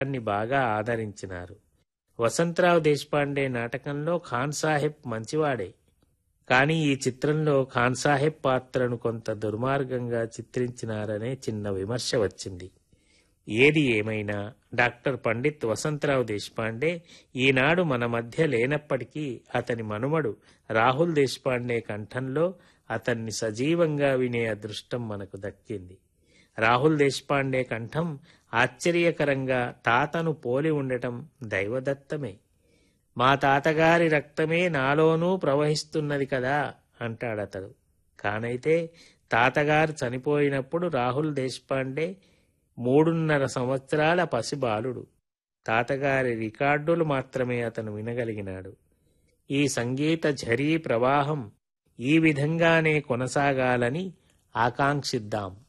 నాటకాన్ని బాగా ఆదరించినారు వసంతరావు దేశపాండే నాటకంలో ఖాన్ సాహెబ్ మంచివాడే కానీ ఈ చిత్రంలో ఖాన్ సాహెబ్ పాత్రను కొంత దుర్మార్గంగా చిత్రించినారనే చిన్న విమర్శ వచ్చింది ఏది ఏమైనా డాక్టర్ పండిత్ వసంతరావు దేశపాండే ఈనాడు మన మధ్య లేనప్పటికీ అతని మనుమడు రాహుల్ దేశపాండే కంఠంలో అతన్ని సజీవంగా వినే అదృష్టం మనకు దక్కింది రాహుల్ దేశపాండే కంఠం ఆశ్చర్యకరంగా తాతను పోలి ఉండటం దైవదత్తమే మా తాతగారి రక్తమే నాలోనూ ప్రవహిస్తున్నది కదా అంటాడతడు కానైతే తాతగారు చనిపోయినప్పుడు రాహుల్ దేశపాండే మూడున్నర సంవత్సరాల పసిబాలుడు తాతగారి రికార్డులు మాత్రమే అతను వినగలిగినాడు ఈ సంగీత ఝరీ ప్రవాహం ఈ విధంగానే కొనసాగాలని ఆకాంక్షిద్దాం